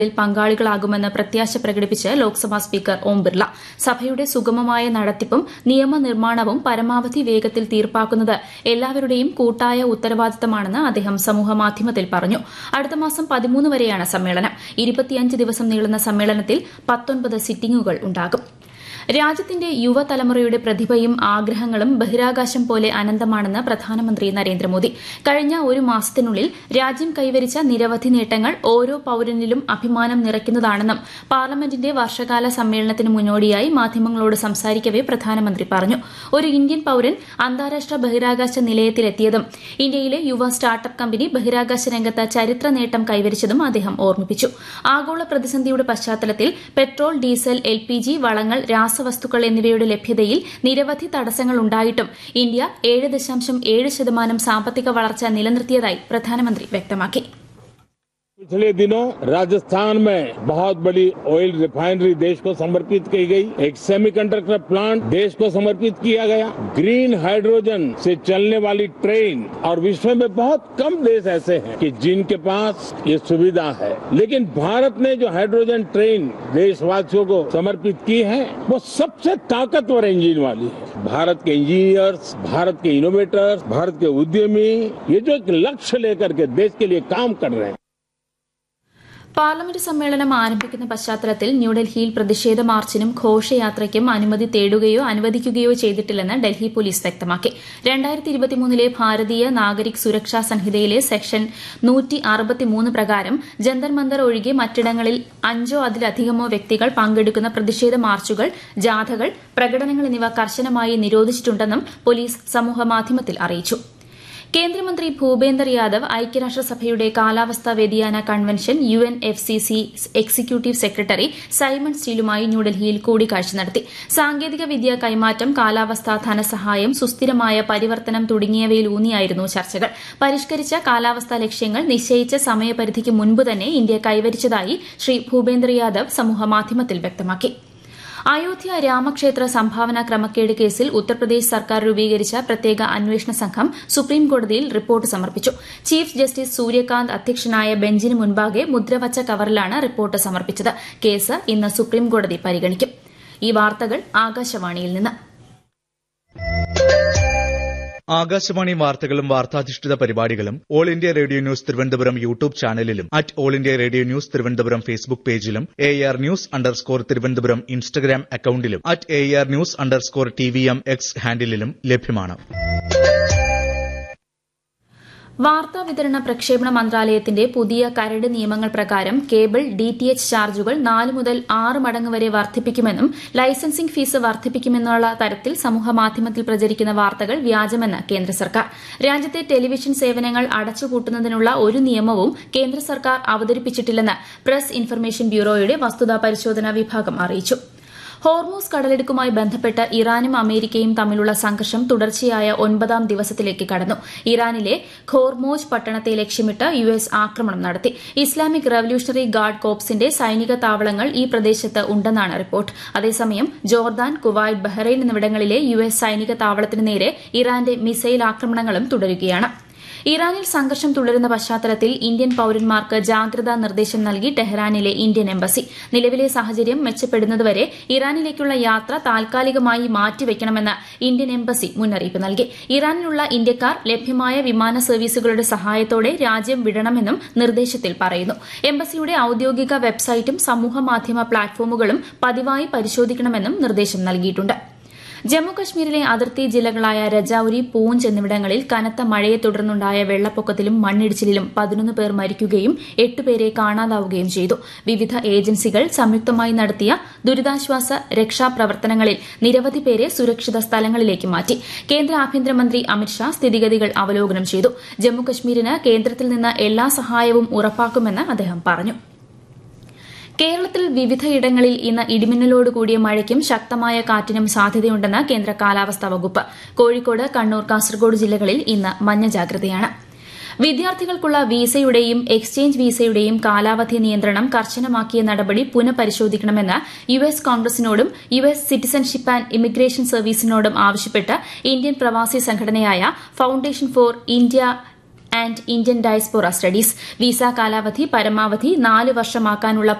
പങ്കാളികളാകുമെന്ന് പ്രത്യാശ പ്രകടിപ്പിച്ച് ലോക്സഭാ സ്പീക്കർ ഓം ബിർള സഭയുടെ സുഗമമായ നടത്തിപ്പും നിയമനിർമ്മാണവും പരമാവധി വേഗത്തിൽ തീർപ്പാക്കുന്നത് എല്ലാവരുടെയും കൂട്ടായ ഉത്തരവാദിത്തമാണെന്ന് അദ്ദേഹം സമൂഹമാധ്യമത്തിൽ പറഞ്ഞു അടുത്ത മാസം പതിമൂന്ന് വരെയാണ് സമ്മേളനം ഇരുപത്തിയഞ്ച് ദിവസം നീളുന്ന സമ്മേളനത്തിൽ പത്തൊൻപത് സിറ്റിംഗുകൾ ഉണ്ടാകും രാജ്യത്തിന്റെ യുവതലമുറയുടെ പ്രതിഭയും ആഗ്രഹങ്ങളും ബഹിരാകാശം പോലെ അനന്തമാണെന്ന് പ്രധാനമന്ത്രി നരേന്ദ്രമോദി കഴിഞ്ഞ ഒരു മാസത്തിനുള്ളിൽ രാജ്യം കൈവരിച്ച നിരവധി നേട്ടങ്ങൾ ഓരോ പൌരനിലും അഭിമാനം നിറയ്ക്കുന്നതാണെന്നും പാർലമെന്റിന്റെ വർഷകാല സമ്മേളനത്തിന് മുന്നോടിയായി മാധ്യമങ്ങളോട് സംസാരിക്കവെ പ്രധാനമന്ത്രി പറഞ്ഞു ഒരു ഇന്ത്യൻ പൌരൻ അന്താരാഷ്ട്ര ബഹിരാകാശ നിലയത്തിലെത്തിയതും ഇന്ത്യയിലെ യുവ സ്റ്റാർട്ടപ്പ് കമ്പനി ബഹിരാകാശ രംഗത്ത് ചരിത്ര നേട്ടം കൈവരിച്ചതും അദ്ദേഹം ഓർമ്മിപ്പിച്ചു ആഗോള പ്രതിസന്ധിയുടെ പശ്ചാത്തലത്തിൽ petrol diesel L P G വളങ്ങൾ രാസവസ്തുക്കൾ എന്നിവയുടെ ലഭ്യതയിൽ നിരവധി തടസ്സങ്ങൾ ഉണ്ടായിട്ടും ഇന്ത്യ ഏഴ് ദശാംശം ഏഴ് ശതമാനം സാമ്പത്തിക വളർച്ച നിലനിർത്തിയതായി പ്രധാനമന്ത്രി വ്യക്തമാക്കി पिछले दिनों राजस्थान में बहुत बड़ी ऑयल रिफाइनरी देश को समर्पित की गई एक सेमीकंडक्टर प्लांट देश को समर्पित किया गया ग्रीन हाइड्रोजन से चलने वाली ट्रेन और विश्व में बहुत कम देश ऐसे हैं कि जिनके पास ये सुविधा है लेकिन भारत ने जो हाइड्रोजन ट्रेन देशवासियों को समर्पित की है वो सबसे ताकतवर इंजन वाली है भारत के इंजीनियर्स भारत के इनोवेटर्स भारत के उद्यमी ये जो एक लक्ष्य लेकर के देश के लिए काम कर रहे हैं പാർലമെന്റ് സമ്മേളനം ആരംഭിക്കുന്ന പശ്ചാത്തലത്തിൽ ന്യൂഡൽഹിയിൽ പ്രതിഷേധ മാർച്ചിനും ഘോഷയാത്രയ്ക്കും അനുമതി തേടുകയോ അനുവദിക്കുകയോ ചെയ്തിട്ടില്ലെന്ന് ഡൽഹി പോലീസ് വ്യക്തമാക്കി ലെ ഭാരതീയ നാഗരിക് സുരക്ഷാ സംഹിതയിലെ സെക്ഷൻ പ്രകാരം ജന്തർ മന്ദർ ഒഴികെ മറ്റിടങ്ങളിൽ അഞ്ചോ അതിലധികമോ വ്യക്തികൾ പങ്കെടുക്കുന്ന പ്രതിഷേധ മാർച്ചുകൾ ജാഥകൾ പ്രകടനങ്ങൾ എന്നിവ കർശനമായി നിരോധിച്ചിട്ടുണ്ടെന്നും പോലീസ് സമൂഹമാധ്യമത്തിൽ അറിയിച്ചു കേന്ദ്രമന്ത്രി ഭൂപേന്ദർ യാദവ് ഐക്യരാഷ്ട്രസഭയുടെ കാലാവസ്ഥാ വ്യതിയാന convention U N F C C executive secretary Simon സ്റ്റീലുമായി ന്യൂഡൽഹിയിൽ കൂടിക്കാഴ്ച നടത്തി സാങ്കേതിക വിദ്യ കൈമാറ്റം കാലാവസ്ഥാ ധനസഹായം സുസ്ഥിരമായ പരിവർത്തനം തുടങ്ങിയവയിലൂന്നിയായിരുന്നു ചർച്ചകൾ പരിഷ്കരിച്ച കാലാവസ്ഥാ ലക്ഷ്യങ്ങൾ നിശ്ചയിച്ച സമയപരിധിക്ക് മുൻപ് തന്നെ ഇന്ത്യ കൈവരിച്ചതായി ശ്രീ ഭൂപേന്ദർ യാദവ് സമൂഹമാധ്യമത്തിൽ വ്യക്തമാക്കി അയോധ്യ രാമക്ഷേത്ര സംഭാവന ക്രമക്കേട് കേസിൽ ഉത്തർപ്രദേശ് സർക്കാർ രൂപീകരിച്ച പ്രത്യേക അന്വേഷണ സംഘം സുപ്രീംകോടതിയിൽ റിപ്പോർട്ട് സമർപ്പിച്ചു ചീഫ് ജസ്റ്റിസ് സൂര്യകാന്ത് അധ്യക്ഷനായ ബെഞ്ചിന് മുൻപാകെ മുദ്രവച്ച കവറിലാണ് റിപ്പോർട്ട് സമർപ്പിച്ചത് കേസ് ഇന്ന് സുപ്രീംകോടതി പരിഗണിക്കും ഈ വാർത്തകൾ ആകാശവാണിയിൽ നിന്ന് ആകാശവാണി വാർത്തകളും വാർത്താധിഷ്ഠിത പരിപാടികളും all India radio news Thiruvananthapuram YouTube ചാനലിലും at all India radio news Thiruvananthapuram Facebook പേജിലും A R news underscore Thiruvananthapuram Instagram അക്കൌണ്ടിലും at A R news underscore T V M X ഹാൻഡിലും ലഭ്യമാണ് വാർത്താ വിതരണ പ്രക്ഷേപണ മന്ത്രാലയത്തിന്റെ പുതിയ കരട് നിയമങ്ങൾ പ്രകാരം കേബിൾ ഡിടിഎച്ച് ചാർജുകൾ നാല് മുതൽ ആറ് മടങ്ങ് വരെ വർദ്ധിപ്പിക്കുമെന്നും ലൈസൻസിംഗ് ഫീസ് വർദ്ധിപ്പിക്കുമെന്നുള്ള തരത്തിൽ സമൂഹമാധ്യമത്തിൽ പ്രചരിക്കുന്ന വാർത്തകൾ വ്യാജമെന്ന് കേന്ദ്ര സർക്കാർ രാജ്യത്തെ ടെലിവിഷൻ സേവനങ്ങൾ അടച്ചുപൂട്ടുന്നതിനുള്ള ഒരു നിയമവും കേന്ദ്ര സർക്കാർ അവതരിപ്പിച്ചിട്ടില്ലെന്ന് പ്രസ് ഇൻഫർമേഷൻ ബ്യൂറോയുടെ വസ്തുതാ പരിശോധനാ വിഭാഗം അറിയിച്ചു ഹോർമൂസ് കടലെടുക്കുമായി ബന്ധപ്പെട്ട് ഇറാനും അമേരിക്കയും തമ്മിലുള്ള സംഘർഷം തുടർച്ചയായ ഒൻപതാം ദിവസത്തിലേക്ക് കടന്നു ഇറാനിലെ ഖോർമോജ് പട്ടണത്തെ ലക്ഷ്യമിട്ട് യു എസ് ആക്രമണം നടത്തി ഇസ്ലാമിക് റവല്യൂഷണറി ഗാർഡ് കോപ്സിന്റെ സൈനിക താവളങ്ങൾ ഈ പ്രദേശത്ത് ഉണ്ടെന്നാണ് റിപ്പോർട്ട് അതേസമയം ജോർദാൻ കുവൈറ്റ് ബഹ്റൈൻ എന്നിവിടങ്ങളിലെ യു എസ് സൈനിക താവളത്തിനു നേരെ ഇറാന്റെ മിസൈൽ ആക്രമണങ്ങളും തുടരുകയാണ് ഇറാനിൽ സംഘർഷം തുടരുന്ന പശ്ചാത്തലത്തിൽ ഇന്ത്യൻ പൌരന്മാർക്ക് ജാഗ്രതാ നിർദ്ദേശം നൽകി ടെഹ്റാനിലെ ഇന്ത്യൻ എംബസി നിലവിലെ സാഹചര്യം മെച്ചപ്പെടുന്നതുവരെ ഇറാനിലേക്കുള്ള യാത്ര താൽക്കാലികമായി മാറ്റിവെക്കണമെന്ന് ഇന്ത്യൻ എംബസി മുന്നറിയിപ്പ് നൽകി ഇറാനിലുള്ള ഇന്ത്യക്കാർ ലഭ്യമായ വിമാന സർവീസുകളുടെ സഹായത്തോടെ രാജ്യം വിടണമെന്നും നിർദ്ദേശത്തിൽ പറയുന്നു എംബസിയുടെ ഔദ്യോഗിക വെബ്സൈറ്റും സമൂഹമാധ്യമ പ്ലാറ്റ്ഫോമുകളും പതിവായി പരിശോധിക്കണമെന്നും നിർദ്ദേശം നൽകിയിട്ടുണ്ട് ജമ്മുകശ്മീരിലെ അതിർത്തി ജില്ലകളായ രജൌരി പൂഞ്ച് എന്നിവിടങ്ങളിൽ കനത്ത മഴയെ തുടർന്നുണ്ടായ വെള്ളപ്പൊക്കത്തിലും മണ്ണിടിച്ചിലിലും പതിനൊന്ന് പേർ മരിക്കുകയും എട്ടുപേരെ കാണാതാവുകയും ചെയ്തു വിവിധ ഏജൻസികൾ സംയുക്തമായി നടത്തിയ ദുരിതാശ്വാസ രക്ഷാപ്രവർത്തനങ്ങളിൽ നിരവധി പേരെ സുരക്ഷിത സ്ഥലങ്ങളിലേക്ക് മാറ്റി കേന്ദ്ര ആഭ്യന്തരമന്ത്രി അമിത്ഷാ സ്ഥിതിഗതികൾ അവലോകനം ചെയ്തു ജമ്മുകശ്മീരിന് കേന്ദ്രത്തിൽ നിന്ന് എല്ലാ സഹായവും ഉറപ്പാക്കുമെന്ന് അദ്ദേഹം പറഞ്ഞു കേരളത്തിൽ വിവിധയിടങ്ങളിൽ ഇന്ന് ഇടിമിന്നലോട് കൂടിയ മഴയ്ക്കും ശക്തമായ കാറ്റിനും സാധ്യതയുണ്ടെന്ന് കേന്ദ്ര കാലാവസ്ഥാ വകുപ്പ് കോഴിക്കോട് കണ്ണൂർ കാസർഗോഡ് ജില്ലകളിൽ ഇന്ന് മഞ്ഞ ജാഗ്രതയാണ് വിദ്യാർത്ഥികൾക്കുള്ള വിസയുടെയും എക്സ്ചേഞ്ച് വിസയുടെയും കാലാവധി നിയന്ത്രണം കർശനമാക്കിയ നടപടി പുനഃപരിശോധിക്കണമെന്ന് യു എസ് കോൺഗ്രസിനോടും U S citizenship and immigration സർവീസിനോടും ആവശ്യപ്പെട്ട് ഇന്ത്യൻ പ്രവാസി സംഘടനയായ foundation for India and Indian diaspora studies visa കാലാവധി പരമാവധി നാല് വർഷമാക്കാനുള്ള